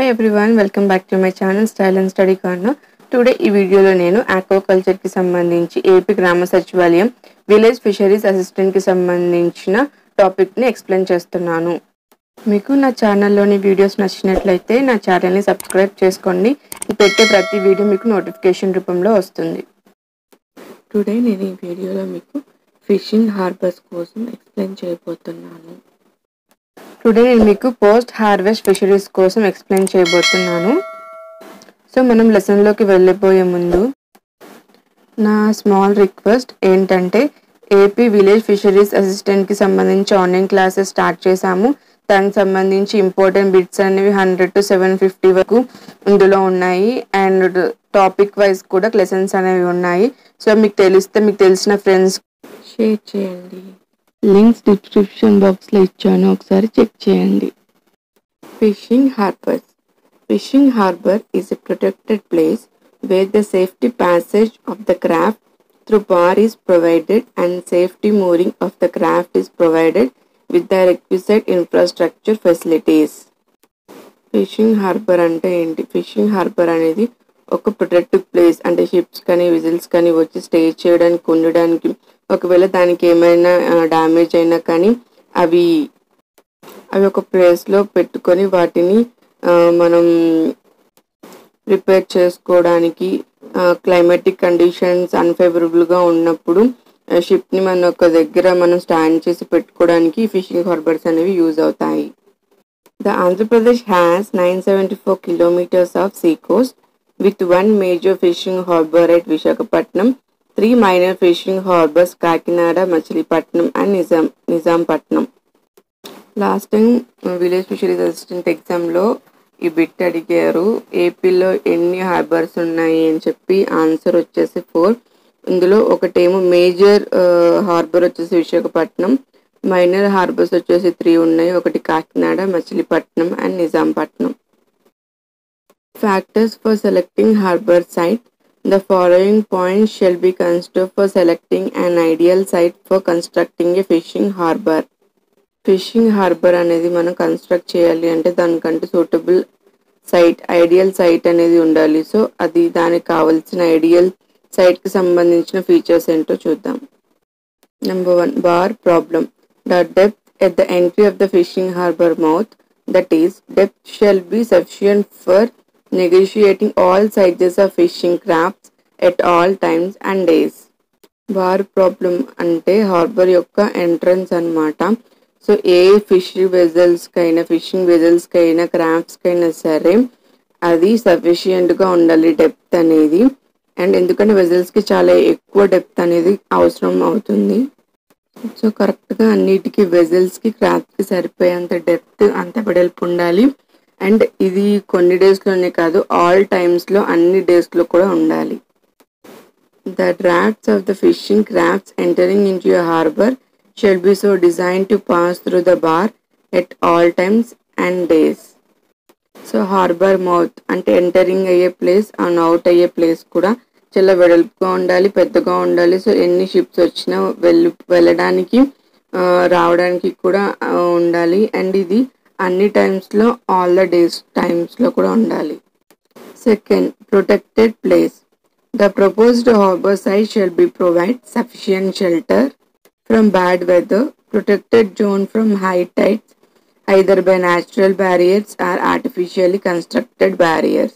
Hi everyone welcome back to my channel style and study corner today ఈ వీడియోలో నేను aquaculture కి సంబంధించి ఏపీ గ్రామ సచివాలయం విలేజ్ ఫిషరీస్ అసిస్టెంట్ కి సంబంధించిన టాపిక్ ని ఎక్స్ప్లెయిన్ చేస్తున్నాను మీకు నా ఛానల్లోని వీడియోస్ నచ్చినట్లయితే నా ఛానల్ని సబ్స్క్రైబ్ చేసుకోండి నేను పెట్టే ప్రతి వీడియో మీకు నోటిఫికేషన్ రూపంలో వస్తుంది టుడే నేను ఈ వీడియోలో మీకు ఫిషింగ్ హార్బర్స్ కోసం ఎక్స్ప్లెయిన్ చేయబోతున్నాను టుడే నేను మీకు పోస్ట్ హార్వెస్ట్ ఫిషరీస్ కోసం ఎక్స్ప్లెయిన్ చేయబోతున్నాను సో మనం లెసన్లోకి వెళ్ళిపోయే ముందు నా స్మాల్ రిక్వెస్ట్ ఏంటంటే ఏపీ విలేజ్ ఫిషరీస్ అసిస్టెంట్కి సంబంధించి ఆన్లైన్ క్లాసెస్ స్టార్ట్ చేశాము దానికి సంబంధించి ఇంపార్టెంట్ బిట్స్ అనేవి హండ్రెడ్ టు సెవెన్ ఫిఫ్టీ వరకు ఇందులో ఉన్నాయి అండ్ టాపిక్ వైజ్ కూడా లెసన్స్ అనేవి ఉన్నాయి సో మీకు తెలిస్తే మీకు తెలిసిన ఫ్రెండ్స్ షేర్ చేయండి లింక్స్ డిస్క్రిప్షన్ బాక్స్లో ఇచ్చాను ఒకసారి చెక్ చేయండి fishing harbours fishing harbour is a protected place where the safety passage of the craft through bar is provided and safety mooring of the craft is provided with the requisite infrastructure facilities fishing harbour అంటే ఏంటి fishing harbour అనేది ఒక protective place అంటే ships కానీ vessels కానీ వచ్చి stay చేయడానికి ఉండడానికి ఒకవేళ దానికి ఏమైనా డ్యామేజ్ అయినా కానీ అవి అవి ఒక ప్లేస్లో పెట్టుకొని వాటిని ఆ, మనం రిపేర్ చేసుకోవడానికి క్లైమాటిక్ కండిషన్స్ అన్ఫేవరబుల్గా ఉన్నప్పుడు షిప్ని మన ఒక దగ్గర మనం స్టాండ్ చేసి పెట్టుకోవడానికి ఫిషింగ్ హార్బర్స్ అనేవి యూజ్ అవుతాయి the Andhra Pradesh has nine seventy four kilometres of sea coast with one major fishing harbour at Visakhapatnam three minor fishing harbours Kakinada Machilipatnam and Nizam Nizampatnam last time village fisheries assistant ఎగ్జామ్లో ఈ బిట్ అడిగారు ఏపీలో ఎన్ని హార్బర్స్ ఉన్నాయి అని చెప్పి ఆన్సర్ వచ్చేసి ఫోర్ ఇందులో ఒకటేమో మేజర్ హార్బర్ వచ్చేసి విశాఖపట్నం మైనర్ హార్బర్స్ వచ్చేసి త్రీ ఉన్నాయి ఒకటి Kakinada Machilipatnam and Nizampatnam factors for selecting harbour site The following points shall be considered for selecting an ideal site for constructing a fishing harbor. Fishing harbour అనేది మనం construct చేయాలి అంటే దానికంటే సూటబుల్ సైట్ ఐడియల్ సైట్ అనేది ఉండాలి సో అది దానికి కావాల్సిన ఐడియల్ సైట్కి సంబంధించిన ఫీచర్స్ ఏంటో చూద్దాం number one bar problem the depth at the entry of the fishing harbour mouth that is depth shall be sufficient for negotiating all sizes of fishing crafts at all times and days bar problem అంటే harbour యొక్క entrance అన్నమాట so ఏ fish వెజల్స్కైనా fishing వెజల్స్కైనా క్రాఫ్ట్స్కైనా సరే అది సఫిషియెంట్గా ఉండాలి డెప్త్ అనేది అండ్ ఎందుకంటే వెజల్స్కి చాలా ఎక్కువ డెప్త్ అనేది అవసరం అవుతుంది సో కరెక్ట్గా అన్నిటికీ వెజల్స్కి క్రాఫ్ట్కి సరిపోయేంత డెప్త్ అంత వెడల్పు ఉండాలి అండ్ ఇది కొన్ని డేస్లోనే కాదు ఆల్ టైమ్స్లో అన్ని డేస్లో కూడా ఉండాలి the drafts of the fishing crafts entering into harbour shall be so design to pass through the bar at all times and days so harbour mouth అంటే ఎంటరింగ్ అయ్యే ప్లేస్ అండ్ అవుట్ అయ్యే place కూడా చాలా వెడల్పుగా ఉండాలి పెద్దగా ఉండాలి so ఎన్ని షిప్స్ వచ్చినా వెళ్ళి వెళ్ళడానికి ఆ, రావడానికి కూడా ఆ, ఉండాలి అండ్ ఇది అన్ని టైమ్స్లో ఆల్ ద డేస్ టైమ్స్లో కూడా ఉండాలి second protected place the proposed harbour size shall be provide sufficient shelter from bad weather, protected zone from high tides, either by natural barriers or artificially constructed barriers.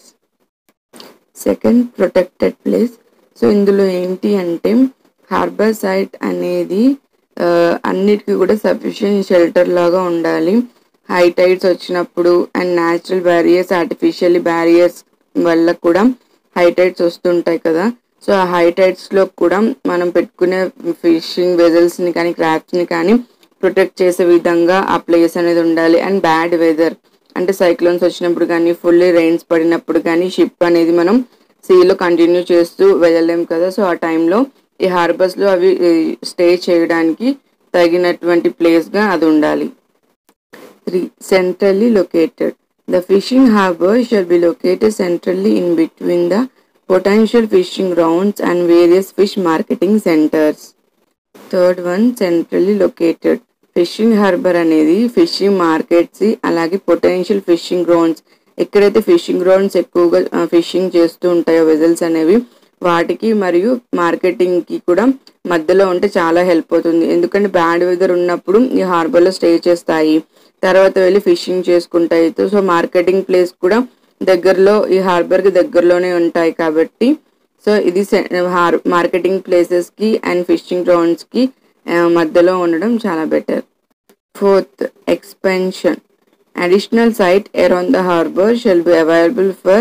Second protected place so ఇందులో ఏంటి అంటే harbour site అనేది ఆ, అన్నిటికీ కూడా sufficient shelter లాగా ఉండాలి high tides వచ్చినప్పుడు and natural barriers artificial barriers వల్ల కూడా హై టైడ్స్ వస్తుంటాయి కదా సో ఆ హై టైడ్స్లో కూడా మనం పెట్టుకునే ఫిషింగ్ వెజల్స్ని కానీ క్రాఫ్ట్స్ని కానీ ప్రొటెక్ట్ చేసే విధంగా ఆ ప్లేస్ అనేది ఉండాలి అండ్ బ్యాడ్ వెదర్ అంటే సైక్లోన్స్ వచ్చినప్పుడు కానీ ఫుల్లీ రెయిన్స్ పడినప్పుడు కానీ షిప్ అనేది మనం సీలో కంటిన్యూ చేస్తూ వెళ్ళలేం కదా సో ఆ టైంలో ఈ హార్బర్స్లో అవి స్టే చేయడానికి తగినటువంటి ప్లేస్గా అది ఉండాలి three centrally located the fishing harbour shall be located centrally in between the potential fishing grounds and various fish marketing centres third one centrally located fishing harbour అనేది ఫిషింగ్ మార్కెట్స్ అలాగే పొటెన్షియల్ ఫిషింగ్ గ్రౌండ్స్ ఎక్కడైతే fishing grounds ఎక్కువగా fishing చేస్తూ ఉంటాయో vessels అనేవి వాటికి మరియు మార్కెటింగ్కి కూడా మధ్యలో ఉంటే చాలా హెల్ప్ అవుతుంది ఎందుకంటే బ్యాడ్ వెదర్ ఉన్నప్పుడు ఈ హార్బర్లో స్టే చేస్తాయి తర్వాత వెళ్ళి ఫిషింగ్ చేసుకుంటాయి సో మార్కెటింగ్ ప్లేస్ కూడా దగ్గరలో ఈ హార్బర్కి దగ్గరలోనే ఉంటాయి కాబట్టి సో ఇది హార్ మార్కెటింగ్ ప్లేసెస్కి అండ్ ఫిషింగ్ గ్రౌండ్స్కి మధ్యలో ఉండడం చాలా better fourth expansion additional site around the harbour shall be available for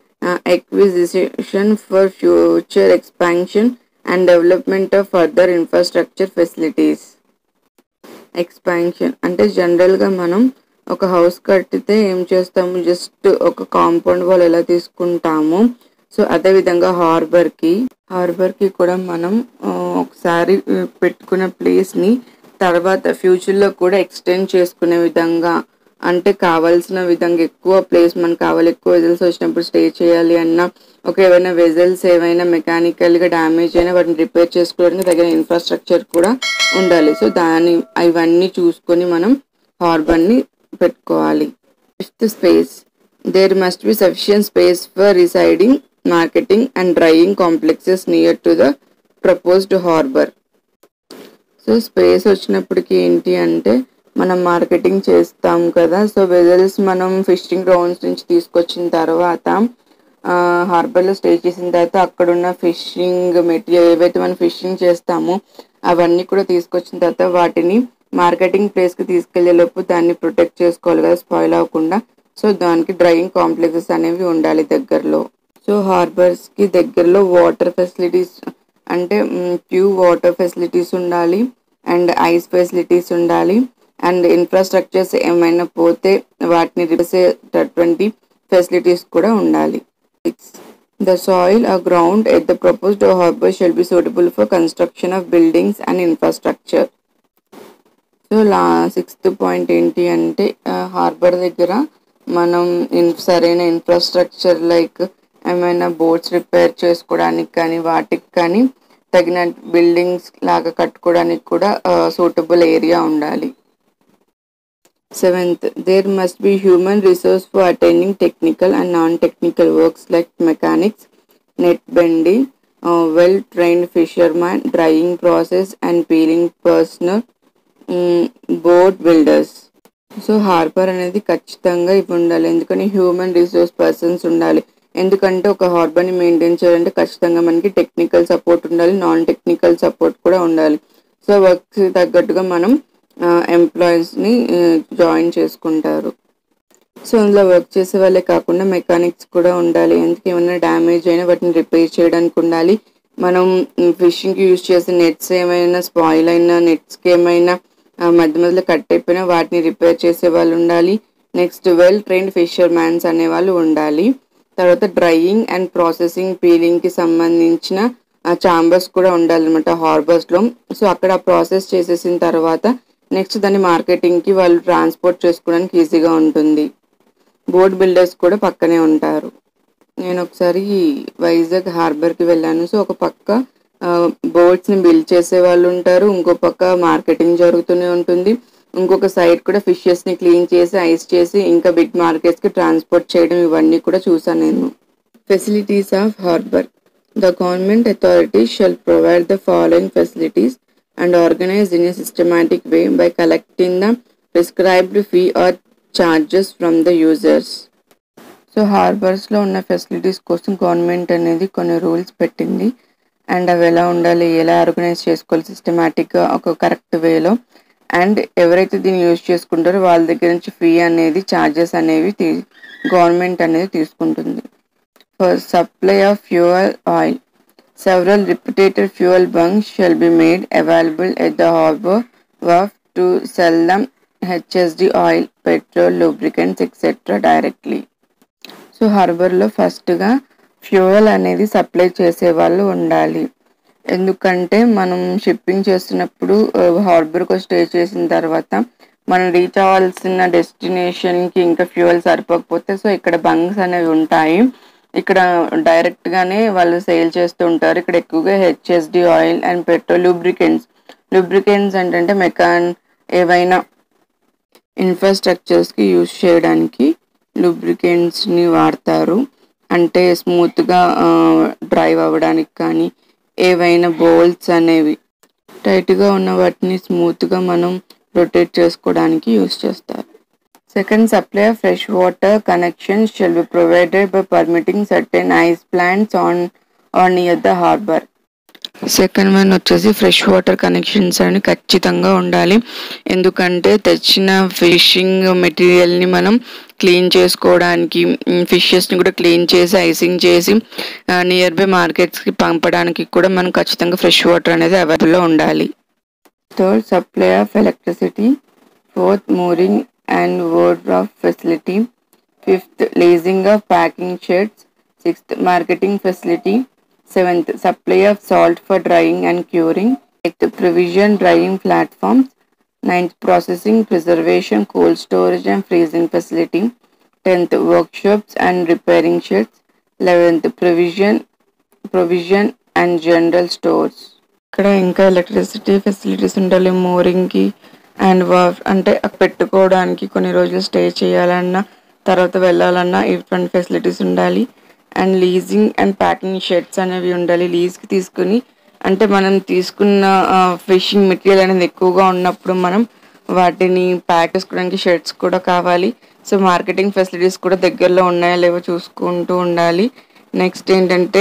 acquisition for future expansion and development of further infrastructure facilities expansion అంటే జనరల్గా మనం ఒక హౌస్ కట్టితే ఏం చేస్తాము జస్ట్ ఒక కాంపౌండ్ వాల్ ఎలా తీసుకుంటాము సో అదే విధంగా హార్బర్కి హార్బర్కి కూడా మనం ఆ, ఒకసారి ఆ, పెట్టుకున్న ప్లేస్ని తర్వాత ఫ్యూచర్లో కూడా ఎక్స్టెండ్ చేసుకునే విధంగా అంటే కావాల్సిన విధంగా ఎక్కువ ప్లేస్ మనకు కావాలి ఎక్కువ వెజల్స్ వచ్చినప్పుడు స్టే చేయాలి అన్న ఒక ఏమైనా వెజల్స్ ఏమైనా మెకానికల్గా డ్యామేజ్ అయినా వాటిని రిపేర్ చేసుకోవడానికి తగిన ఇన్ఫ్రాస్ట్రక్చర్ కూడా ఉండాలి సో దాని ఇవన్నీ చూసుకొని మనం హార్బర్ని పెట్టుకోవాలి fifth space there must be sufficient space for residing marketing and drying complexes near to the proposed harbour so space వచ్చినప్పటికి ఏంటి అంటే మనం మార్కెటింగ్ చేస్తాం కదా సో వెజల్స్ మనం ఫిషింగ్ గ్రౌండ్స్ నుంచి తీసుకొచ్చిన తర్వాత హార్బర్లో స్టే చేసిన తర్వాత అక్కడున్న ఫిషింగ్ మెటీరియల్ ఏవైతే మనం ఫిషింగ్ చేస్తామో అవన్నీ కూడా తీసుకొచ్చిన తర్వాత వాటిని మార్కెటింగ్ ప్లేస్కి తీసుకెళ్లే లోపు దాన్ని ప్రొటెక్ట్ చేసుకోవాలి కదా స్పాయిల్ అవ్వకుండా సో దానికి డ్రైయింగ్ కాంప్లెక్సెస్ అనేవి ఉండాలి దగ్గరలో సో హార్బర్స్కి దగ్గరలో వాటర్ ఫెసిలిటీస్ అంటే ప్యూర్ వాటర్ ఫెసిలిటీస్ ఉండాలి అండ్ ఐస్ ఫెసిలిటీస్ ఉండాలి అండ్ ఇన్ఫ్రాస్ట్రక్చర్స్ ఏమైనా పోతే వాటిని రిపేసేటటువంటి ఫెసిలిటీస్ కూడా ఉండాలి ద సాయిల్ ఆ ground at the proposed harbour shall be suitable for construction of buildings and infrastructure so లా సిక్స్త్ పాయింట్ ఏంటి అంటే హార్బర్ దగ్గర మనం ఇన్ సరైన ఇన్ఫ్రాస్ట్రక్చర్ లైక్ ఏమైనా బోట్స్ రిపేర్ చేసుకోవడానికి కానీ వాటికి కానీ తగిన బిల్డింగ్స్ లాగా కట్టుకోవడానికి కూడా సూటబుల్ ఏరియా ఉండాలి seventh there must be human resource for attending technical and non technical works like mechanics net bending well trained fisherman drying process and peeling personnel boat builders so harbour అనేది ఖచ్చితంగా ఇవి ఉండాలి ఎందుకని human resource persons ఉండాలి ఎందుకంటే ఒక హార్బర్ని maintain చేయాలంటే ఖచ్చితంగా మనకి టెక్నికల్ సపోర్ట్ ఉండాలి నాన్ టెక్నికల్ సపోర్ట్ కూడా ఉండాలి సో వర్క్ తగ్గట్టుగా మనం ఎంప్లాయీస్ని జాయిన్ చేసుకుంటారు సో అందులో వర్క్ చేసే వాళ్ళే కాకుండా మెకానిక్స్ కూడా ఉండాలి ఎందుకు ఏమైనా డ్యామేజ్ అయినా వాటిని రిపేర్ చేయడానికి ఉండాలి మనం ఫిషింగ్కి యూజ్ చేసే నెట్స్ ఏమైనా స్పాయిల్ అయినా నెట్స్కి ఏమైనా ఆ, మధ్య మధ్యలో కట్ అయిపోయినా వాటిని రిపేర్ చేసే వాళ్ళు ఉండాలి next well trained fisher mans అనే వాళ్ళు ఉండాలి తర్వాత డ్రైయింగ్ అండ్ ప్రాసెసింగ్ పీలింగ్కి సంబంధించిన చాంబర్స్ కూడా ఉండాలన్నమాట హార్బర్స్లో సో అక్కడ ప్రాసెస్ చేసేసిన తర్వాత నెక్స్ట్ దాన్ని మార్కెటింగ్కి వాళ్ళు ట్రాన్స్పోర్ట్ చేసుకోవడానికి ఈజీగా ఉంటుంది బోట్ బిల్డర్స్ కూడా పక్కనే ఉంటారు నేను ఒకసారి వైజాగ్ హార్బర్కి వెళ్ళాను సో ఒక పక్క బోట్స్ని బిల్డ్ చేసే వాళ్ళు ఉంటారు ఇంకో పక్క మార్కెటింగ్ జరుగుతూనే ఉంటుంది ఇంకొక సైడ్ కూడా ఫిషెస్ని క్లీన్ చేసి ఐస్ చేసి ఇంకా బిగ్ మార్కెట్స్కి ట్రాన్స్పోర్ట్ చేయడం ఇవన్నీ కూడా చూసాను నేను facilities of harbour the government authorities shall provide the following facilities and organise in a systematic way by collecting the prescribed fee or charges from the users so హార్బర్స్లో ఉన్న facilities కోసం government అనేది కొన్ని రూల్స్ పెట్టింది and అవి ఎలా ఉండాలి ఎలా ఆర్గనైజ్ చేసుకోవాలి సిస్టమేటిక్గా ఒక కరెక్ట్ వేలో అండ్ ఎవరైతే దీన్ని యూజ్ చేసుకుంటారో వాళ్ళ దగ్గర నుంచి ఫీ అనేది ఛార్జెస్ అనేవి తీ గవర్నమెంట్ అనేది తీసుకుంటుంది for supply of fuel oil several reputed fuel bunks shall be made available at the harbour wharf to sell them HSD oil petrol lubricants etcetera directly so హార్బర్లో ఫస్ట్గా ఫ్యూయల్ అనేది supply చేసే వాళ్ళు ఉండాలి ఎందుకంటే మనం షిప్పింగ్ చేస్తున్నప్పుడు హార్బర్కి స్టే చేసిన తర్వాత మనం రీచ్ అవ్వాల్సిన డెస్టినేషన్కి ఇంకా ఫ్యూయల్ సరిపోకపోతే సో ఇక్కడ బంక్స్ అనేవి ఉంటాయి ఇక్కడ డైరెక్ట్గానే వాళ్ళు సేల్ చేస్తూ ఉంటారు ఇక్కడ ఎక్కువగా HSD oil and petrol lubricants lubricants అంటే మెకాన్ ఏవైనా ఇన్ఫ్రాస్ట్రక్చర్స్కి యూజ్ చేయడానికి లూబ్రికెంట్స్ని వాడతారు అంటే స్మూత్గా డ్రైవ్ అవ్వడానికి కానీ ఏవైనా బోల్స్ అనేవి టైట్గా ఉన్న వాటిని స్మూత్గా మనం రొటేట్ చేసుకోవడానికి యూస్ చేస్తారు second supply of fresh water connections shall be provided by permitting certain ice plants on or near the harbour second one వచ్చేసి ఫ్రెష్ వాటర్ కనెక్షన్స్ అని ఖచ్చితంగా ఉండాలి ఎందుకంటే తెచ్చిన ఫిషింగ్ మెటీరియల్ని మనం క్లీన్ చేసుకోవడానికి ఫిషెస్ని కూడా క్లీన్ చేసి ఐసింగ్ చేసి నియర్ బై మార్కెట్స్కి పంపడానికి కూడా మనం ఖచ్చితంగా ఫ్రెష్ వాటర్ అనేది అవైలబుల్లో ఉండాలి third supply of electricity fourth mooring and word of facility fifth leasing of packing sheds sixth marketing facility seventh supply of salt for drying and curing eighth provision drying platforms ninth processing preservation cold storage and freezing facility tenth workshops and repairing sheds eleventh provision provision and general stores ఇక్కడ ఇంకా electricity facilities ఉండాలి మోరింగ్కి and work అంటే పెట్టుకోవడానికి కొన్ని రోజులు stay చేయాలన్నా తర్వాత వెళ్ళాలన్నా ఇటువంటి ఫెసిలిటీస్ ఉండాలి and leasing and packing sheds అనేవి ఉండాలి లీజ్కి తీసుకుని అంటే మనం తీసుకున్న ఫిషింగ్ మెటీరియల్ అనేది ఎక్కువగా ఉన్నప్పుడు మనం వాటిని ప్యాక్ చేసుకోవడానికి షెడ్స్ కూడా కావాలి సో మార్కెటింగ్ ఫెసిలిటీస్ కూడా దగ్గరలో ఉన్నాయో లేవో చూసుకుంటూ ఉండాలి నెక్స్ట్ ఏంటంటే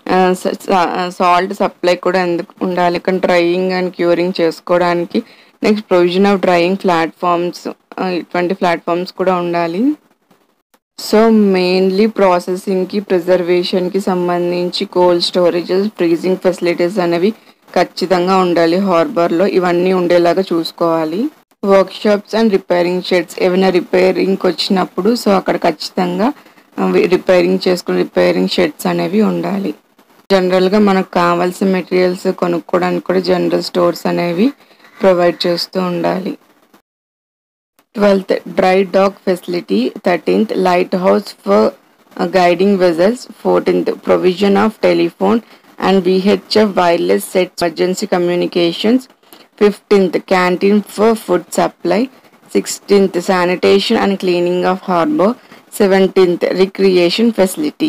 సాల్ట్ సప్లై కూడా ఎందుకు ఉండాలి కానీ డ్రైయింగ్ అండ్ క్యూరింగ్ చేసుకోవడానికి next provision of drying platforms ఇటువంటి ప్లాట్ఫామ్స్ కూడా ఉండాలి సో మెయిన్లీ ప్రాసెసింగ్కి ప్రిజర్వేషన్కి సంబంధించి కోల్డ్ స్టోరేజెస్ ఫ్రీజింగ్ ఫెసిలిటీస్ అనేవి ఖచ్చితంగా ఉండాలి హార్బర్లో ఇవన్నీ ఉండేలాగా చూసుకోవాలి వర్క్షాప్స్ అండ్ రిపేరింగ్ షెడ్స్ ఏమైనా రిపేరింగ్కి వచ్చినప్పుడు సో అక్కడ ఖచ్చితంగా రిపేరింగ్ చేసుకుని రిపేరింగ్ షెడ్స్ అనేవి ఉండాలి జనరల్గా మనకు కావాల్సిన మెటీరియల్స్ కొనుక్కోవడానికి కూడా జనరల్ స్టోర్స్ అనేవి ప్రొవైడ్ చేస్తూ ఉండాలి twelfth dry dock facility thirteenth lighthouse for guiding vessels fourteenth provision of telephone and VHF wireless set emergency communications fifteenth canteen for food supply sixteenth sanitation and cleaning of harbour seventeenth recreation facility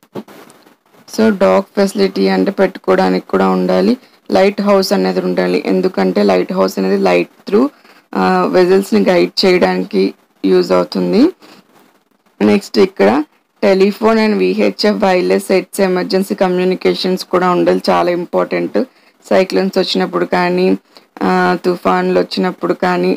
so dock facility అంటే పెట్టుకోవడానికి కూడా ఉండాలి lighthouse అనేది ఉండాలి ఎందుకంటే lighthouse అనేది light through వెజల్స్ని guide చేయడానికి యూజ్ అవుతుంది నెక్స్ట్ ఇక్కడ telephone and VHF wireless sets emergency communications కూడా ఉండాలి చాలా ఇంపార్టెంట్ సైక్లోన్స్ వచ్చినప్పుడు కానీ తుఫాన్లు వచ్చినప్పుడు కానీ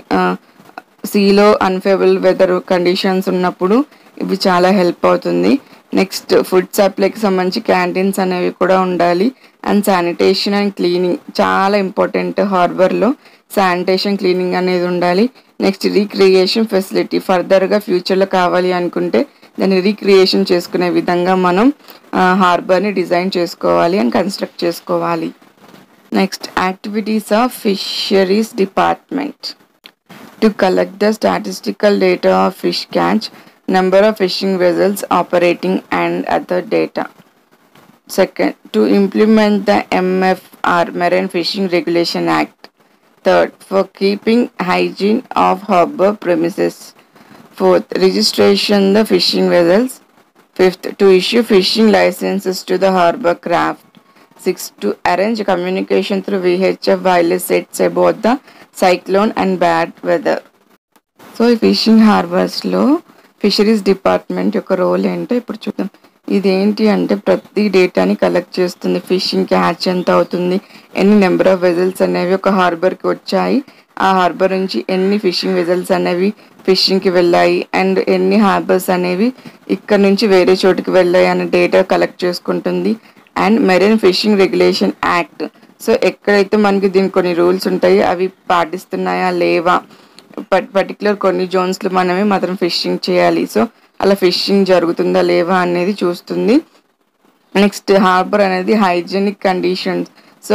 సీలో అన్ఫేవరబుల్ వెదర్ కండిషన్స్ ఉన్నప్పుడు ఇవి చాలా హెల్ప్ అవుతుంది నెక్స్ట్ ఫుడ్ సప్లైకి సంబంధించి క్యాంటీన్స్ అనేవి కూడా ఉండాలి అండ్ శానిటేషన్ అండ్ క్లీనింగ్ చాలా ఇంపార్టెంట్ హార్బర్లో శానిటేషన్ క్లీనింగ్ అనేది ఉండాలి నెక్స్ట్ రీక్రియేషన్ ఫెసిలిటీ ఫర్దర్గా ఫ్యూచర్లో కావాలి అనుకుంటే దాన్ని రీక్రియేషన్ చేసుకునే విధంగా మనం హార్బర్ని డిజైన్ చేసుకోవాలి అండ్ కన్స్ట్రక్ట్ చేసుకోవాలి next activities of fisheries department to collect the statistical data of fish catch number of fishing vessels operating and other data. Second, to implement the MFR Marine Fishing Regulation Act. Third, for keeping hygiene of harbor premises. Fourth, registration the fishing vessels. Fifth, to issue fishing licenses to the harbor craft. Sixth, to arrange communication through VHF wireless sets about the cyclone and bad weather. So ఈ fishing హార్బర్స్లో fisheries department యొక్క role ఏంటో ఇప్పుడు చూద్దాం ఇదేంటి అంటే ప్రతి డేటాని కలెక్ట్ చేస్తుంది ఫిషింగ్ క్యాచ్ ఎంత అవుతుంది ఎన్ని నెంబర్ ఆఫ్ వెజల్స్ అనేవి ఒక హార్బర్కి వచ్చాయి ఆ హార్బర్ నుంచి ఎన్ని ఫిషింగ్ వెజల్స్ అనేవి ఫిషింగ్కి వెళ్ళాయి అండ్ ఎన్ని హార్బర్స్ అనేవి ఇక్కడ నుంచి వేరే చోటుకి వెళ్ళాయి అనే డేటా కలెక్ట్ చేసుకుంటుంది and marine fishing regulation act so ఎక్కడైతే మనకి దీనికి కొన్ని రూల్స్ ఉంటాయి అవి పాటిస్తున్నాయా లేవా పర్టికులర్ కొన్ని జోన్స్లో మనమే మాత్రం ఫిషింగ్ చేయాలి సో అలా ఫిషింగ్ జరుగుతుందా లేవా అనేది చూస్తుంది నెక్స్ట్ హార్బర్ అనేది hygienic conditions so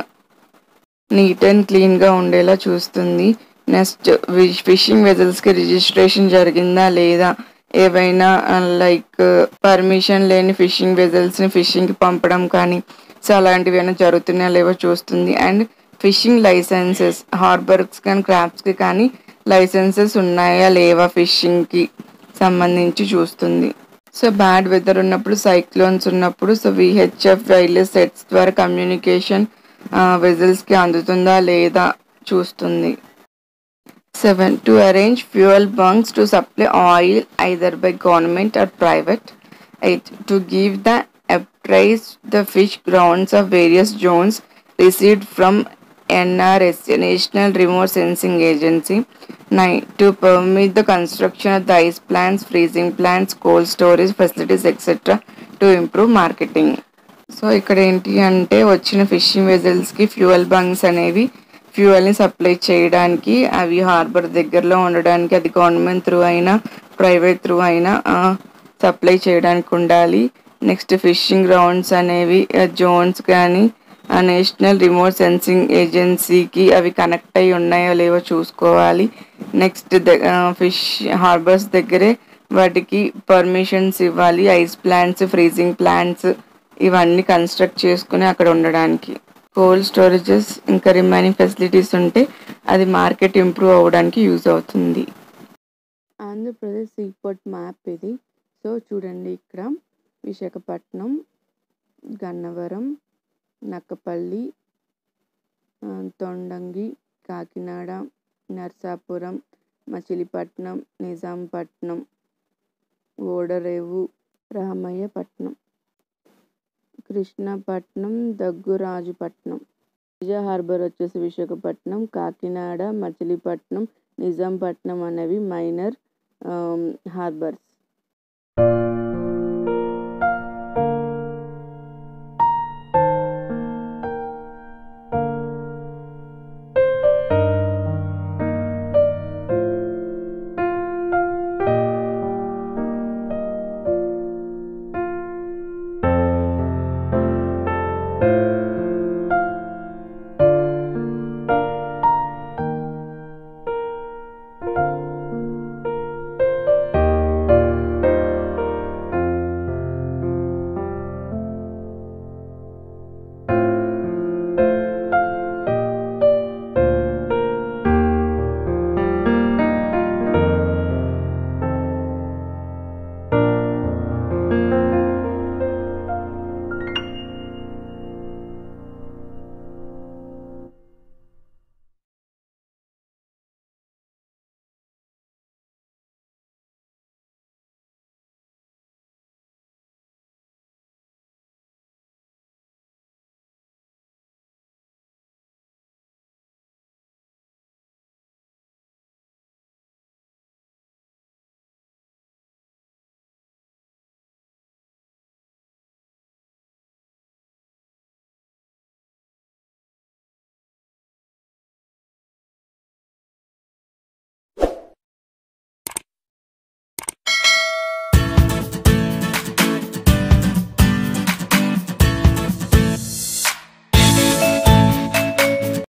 neat and క్లీన్గా ఉండేలా చూస్తుంది నెక్స్ట్ ఫిషింగ్ వెజల్స్కి రిజిస్ట్రేషన్ జరిగిందా లేదా ఏవైనా లైక్ పర్మిషన్ లేని ఫిషింగ్ వెజల్స్ని ఫిషింగ్కి పంపడం కానీ సో అలాంటివి ఏమైనా జరుగుతున్నాయా లేవో చూస్తుంది అండ్ ఫిషింగ్ లైసెన్సెస్ హార్బర్స్ కానీ క్రాఫ్ట్స్కి కానీ లైసెన్సెస్ ఉన్నాయా లేవా ఫిషింగ్కి సంబంధించి చూస్తుంది సో బ్యాడ్ వెదర్ ఉన్నప్పుడు సైక్లోన్స్ ఉన్నప్పుడు సో విహెచ్ఎఫ్ వైర్లెస్ సెట్స్ ద్వారా కమ్యూనికేషన్ వెజల్స్కి అందుతుందా లేదా చూస్తుంది seven to arrange fuel bunks to supply oil either by government or private eight to give the appraise the fish grounds of various zones received from NRSA, National Remote Sensing Agency. 9. To permit the construction of the ice plants, freezing plants, cold storage facilities, etc. to improve marketing. So ఇక్కడ ఏంటి అంటే వచ్చిన fishing వెజల్స్కి fuel bunks అనేవి ఫ్యూయల్ని supply చేయడానికి అవి harbour దగ్గరలో ఉండడానికి అది గవర్నమెంట్ త్రూ అయినా ప్రైవేట్ త్రూ అయినా సప్లై చేయడానికి ఉండాలి నెక్స్ట్ ఫిషింగ్ గ్రౌండ్స్ అనేవి జోన్స్ కానీ నేషనల్ రిమోట్ సెన్సింగ్ ఏజెన్సీకి అవి కనెక్ట్ అయి ఉన్నాయో లేవో చూసుకోవాలి నెక్స్ట్ ఫిష్ హార్బర్స్ దగ్గరే వాటికి పర్మిషన్స్ ఇవ్వాలి ఐస్ ప్లాంట్స్ ఫ్రీజింగ్ ప్లాంట్స్ ఇవన్నీ కన్స్ట్రక్ట్ చేసుకుని అక్కడ ఉండడానికి కోల్డ్ స్టోరేజెస్ ఇంకా రిమైనింగ్ ఫెసిలిటీస్ ఉంటే అది మార్కెట్ ఇంప్రూవ్ అవ్వడానికి యూజ్ అవుతుంది ఆంధ్రప్రదేశ్ సీపోర్ట్ మ్యాప్ ఇది సో చూడండి ఇక్కడ విశాఖపట్నం గన్నవరం నక్కపల్లి తొండంగి కాకినాడ నర్సాపురం మచిలీపట్నం నిజాంపట్నం ఓడరేవు రామయ్యపట్నం కృష్ణపట్నం దగ్గురాజుపట్నం విజయ హార్బర్ వచ్చేసి విశాఖపట్నం కాకినాడ మచిలీపట్నం నిజాంపట్నం అనేవి మైనర్ హార్బర్స్ thank you